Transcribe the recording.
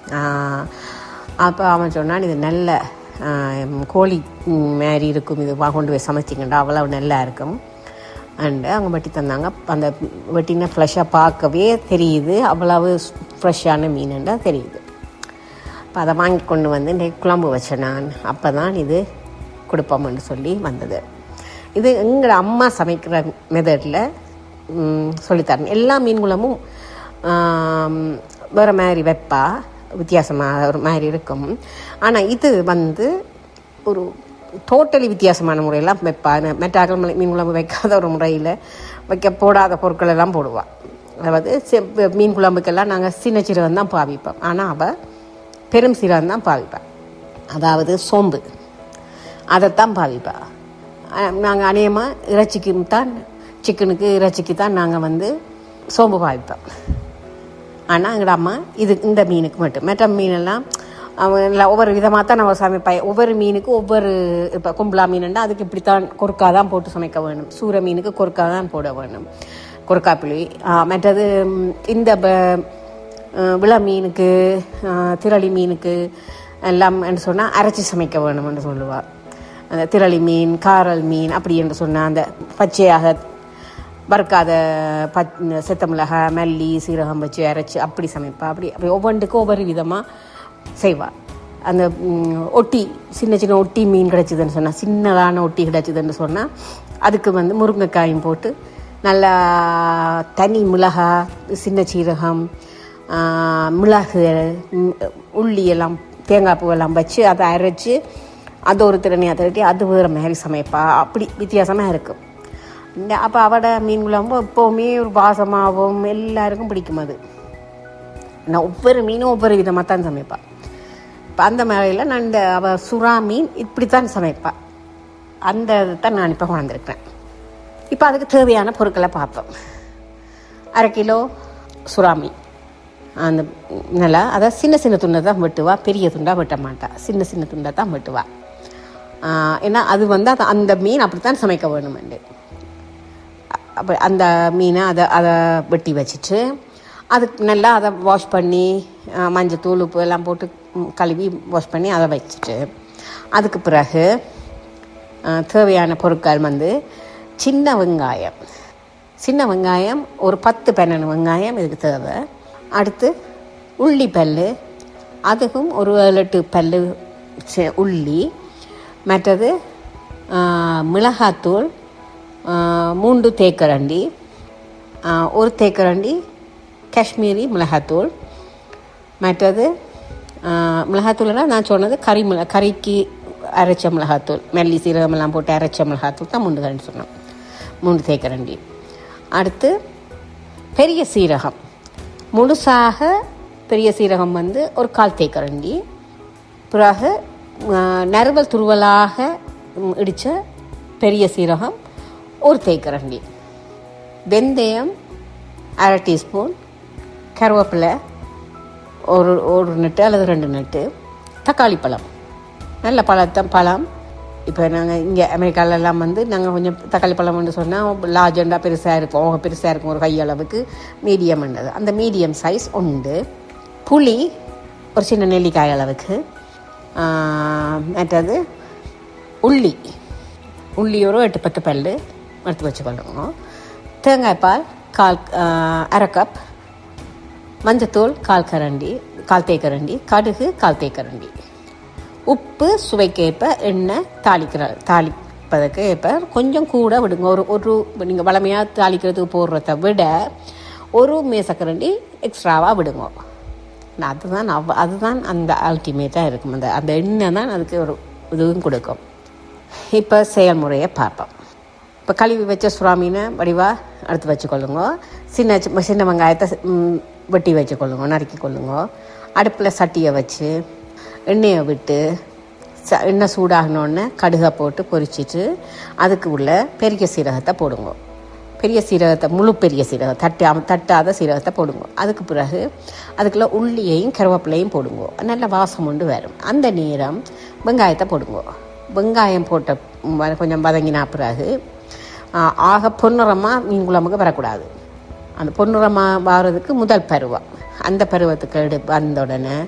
அப்போ அவன் சொன்னான் இது நல்ல ஆ, கோழி ம், மாதிரி இருக்கும் இது வா கொண்டு போய் சமைச்சிங்கண்டா அவ்வளவு நல்லா இருக்கும் அண்டு அவங்க வெட்டி தந்தாங்க அந்த வெட்டின ஃப்ரெஷ்ஷாக பார்க்கவே தெரியுது அவ்வளவு ஃப்ரெஷ்ஷான மீனுண்டா தெரியுது அப்போ அதை வாங்கி கொண்டு வந்து இன்றைக்கு குழம்பு வச்சேன் நான் அப்போ தான் இது கொடுப்போம்னு சொல்லி வந்தது இது எங்களோட அம்மா சமைக்கிற மெத்தடில் சொல்லித்தரேன் எல்லா மீன் குழம்பும் ஆம், வேறு மாதிரி வைப்பா வித்தியாசமாக ஒரு மாதிரி இருக்கும் ஆனால் இது வந்து ஒரு டோட்டலி வித்தியாசமான முறையெல்லாம் வைப்பா மெட்டாக்கள் மீன் குழம்பு வைக்காத ஒரு முறையில் வைக்க போடாத பொருட்கள் எல்லாம் போடுவாள் அதாவது செ- மீன் குழம்புக்கெல்லாம் நாங்கள் சின்ன சீரகம் தான் பாவிப்போம் ஆனால் அவள் பெரும் சீரகம் தான் பாவிப்பா அதாவது சோம்பு அதைத்தான் பாவிப்பா நாங்கள் அநேகமாக இறைச்சிக்கு தான் சிக்கனுக்கு இறைச்சிக்கு தான் நாங்கள் வந்து சோம்பு பாவிப்போம் ஆனால் எங்களோட அம்மா இது இந்த மீனுக்கு மட்டும் மற்ற மீனெல்லாம் அவன் எல்லாம் ஒவ்வொரு விதமாக தான் நம்ம சமைப்பேன் ஒவ்வொரு மீனுக்கு ஒவ்வொரு இப்போ கும்பலா மீனுன்னா அதுக்கு இப்படித்தான் கொறுக்கா தான் போட்டு சமைக்க வேணும் சூர மீனுக்கு கொறுக்கா தான் போட வேணும் கொறுக்கா புளி ஆ, மற்றது ம், இந்த ப- அஹ், விள மீனுக்கு அஹ், திரளி மீனுக்கு எல்லாம் என்று சொன்னால் அரைச்சி சமைக்க வேணும்னு சொல்லுவாள் அந்த திரளி மீன் காரல் மீன் அப்படி என்று சொன்னால் அந்த பச்சையாக வறுக்காத பச் செத்த மிளகாய் மல்லி சீரகம் வச்சு அரைச்சி அப்படி சமைப்பா அப்படி அப்படி ஒவ்வொன்றுக்கும் ஒவ்வொரு விதமாக செய்வாள் அந்த ம், ஒட்டி சின்ன சின்ன ஒட்டி மீன் கிடைச்சிதுன்னு சொன்னால் சின்னதான ஒட்டி கிடைச்சிதுன்னு சொன்னால் அதுக்கு வந்து முருங்கைக்காயும் போட்டு நல்லா தனி மிளகாய் சின்ன சீரகம் ஆ, மிளகு ம், உள்ளி எல்லாம் தேங்காய் பூ எல்லாம் வச்சு அதை அரைச்சி அது ஒரு திறனையாக திரட்டி அது வேறு மாதிரி சமைப்பா அப்படி வித்தியாசமாக இருக்கும் இந்த அப்போ அவட மீன் குழம்பு எப்போவுமே ஒரு வாசமாகவும் எல்லாருக்கும் பிடிக்கும் அது நான் ஒவ்வொரு மீனும் ஒவ்வொரு விதமாக தான் சமைப்பாள் இப்போ அந்த மாதிரியில் நான் இந்த அவள் சுறா மீன் இப்படித்தான் சமைப்பாள் அந்த தான் நான் இப்போ கொண்டிருக்கிறேன் இப்போ அதுக்கு தேவையான பொருட்களை பார்ப்போம் அரை கிலோ சுறா மீன் அந்த நல்லா அதை சின்ன சின்ன துண்டை தான் வெட்டுவா பெரிய துண்டாக வெட்ட மாட்டா சின்ன சின்ன துண்டை தான் வெட்டுவா ஆஹ் ஏன்னா அது வந்து அது அந்த மீன் அப்படித்தான் சமைக்க வேணுமெண்டு அப்போ அந்த மீனை அதை அதை வெட்டி வச்சுட்டு அதுக்கு நல்லா அதை வாஷ் பண்ணி அஹ், மஞ்சத்தூள் உப்பு எல்லாம் போட்டு ம், கழுவி வாஷ் பண்ணி அதை வச்சுட்டு அதுக்கு பிறகு அஹ், தேவையான பொருட்கள் வந்து சின்ன வெங்காயம் சின்ன வெங்காயம் ஒரு பத்து பன்னெண்டு வெங்காயம் இதுக்கு தேவை அடுத்து உள்ளி பல்லு அதுக்கும் ஒரு ஏழு எட்டு பல்லு சி- உள்ளி மற்றது ஆஹ், மிளகாத்தூள் ஆஹ், மூன்று தேக்கரண்டி ஆஹ், ஒரு தேக்கரண்டி காஷ்மீரி மிளகாத்தூள் மற்றது ஆஹ், மிளகாத்தூள்னா நான் சொன்னது கறி மிள கறிக்கு அரைச்ச மிளகாத்தூள் மல்லி சீரகம் எல்லாம் போட்டு அரைச்ச மிளகாத்தூள் தான் மூன்று கரண்டி சொன்னோம் மூன்று தேக்கரண்டி அடுத்து பெரிய சீரகம் முழுசாக பெரிய சீரகம் வந்து ஒரு கால் தேக்கரண்டி பிறகு ஆஹ், நறுவல் துருவலாக ம், இடித்த பெரிய சீரகம் ஒரு தேக்கரண்டி வெந்தயம் அரை டீஸ்பூன் கருவேப்பிலை ஒரு ஒரு நெட்டு அல்லது ரெண்டு நெட்டு தக்காளி பழம் நல்ல பழத்தை பழம் இப்போ நாங்கள் இங்கே அமெரிக்காலெல்லாம் வந்து நாங்கள் கொஞ்சம் தக்காளி பழம்னு சொன்னால் லார்ஜெண்டாக பெருசாக இருக்கும் அவங்க பெருசாக இருக்கும் ஒரு கையளவுக்கு மீடியம்ன்றது அந்த மீடியம் சைஸ் உண்டு புளி ஒரு சின்ன நெல்லிக்காய் அளவுக்கு ஆஹ், மற்றது உள்ளி உள்ளி ஒரு எட்டு பத்து பல்லு எடுத்து வச்சுக்கொள்ளுங்க தேங்காய் பால் கால் ஆஹ், அரை கப் மஞ்சத்தூள் கால் கரண்டி கால் தேக்கரண்டி கடுகு கால் தேக்கரண்டி உப்பு சுவைக்கேற்ப எண்ணெய் தாளிக்கிற தாளிப்பதற்கு ஏற்ப கொஞ்சம் கூட விடுங்க ஒரு ஒரு நீங்கள் வளமையாக தாளிக்கிறதுக்கு போடுறத விட ஒரு மேசக்கரண்டி எக்ஸ்ட்ராவாக விடுங்க நான் அதுதான் அவ் அதுதான் அந்த அல்டிமேட்டாக இருக்கும் அந்த அந்த எண்ணெய் தான் அதுக்கு ஒரு இதுவும் கொடுக்கும் இப்போ செயல்முறையை பார்ப்போம் இப்போ கழுவி வச்ச சுறாமீனை வடிவாக எடுத்து வச்சுக்கொள்ளுங்க சின்ன சி- சின்ன வெங்காயத்தை ம், வெட்டி வச்சுக்கொள்ளுங்க நறுக்கி கொள்ளுங்க அடுப்பில் சட்டியை வச்சு எண்ணெயை விட்டு ச எண்ணெய் சூடாகினோடனே கடுகை போட்டு பொரிச்சிட்டு அதுக்கு உள்ள பெரிய சீரகத்தை போடுங்க பெரிய சீரகத்தை முழு பெரிய சீரகம் தட்டாம தட்டாத சீரகத்தை போடுங்க அதுக்கு பிறகு அதுக்குள்ள உள்ளியையும் கருவேப்பிலையும் போடுங்க நல்ல வாசம் உண்டு வரும் அந்த நேரம் வெங்காயத்தை போடுங்க வெங்காயம் போட்ட ம், கொஞ்சம் வதங்கினா பிறகு ஆ, ஆக பொன்னிறமாக மீன் குழம்புக்கு வரக்கூடாது அந்த பொன்னிறமாக வாரதுக்கு முதல் பருவம் அந்த பருவத்துக்கு எடு வந்த உடனே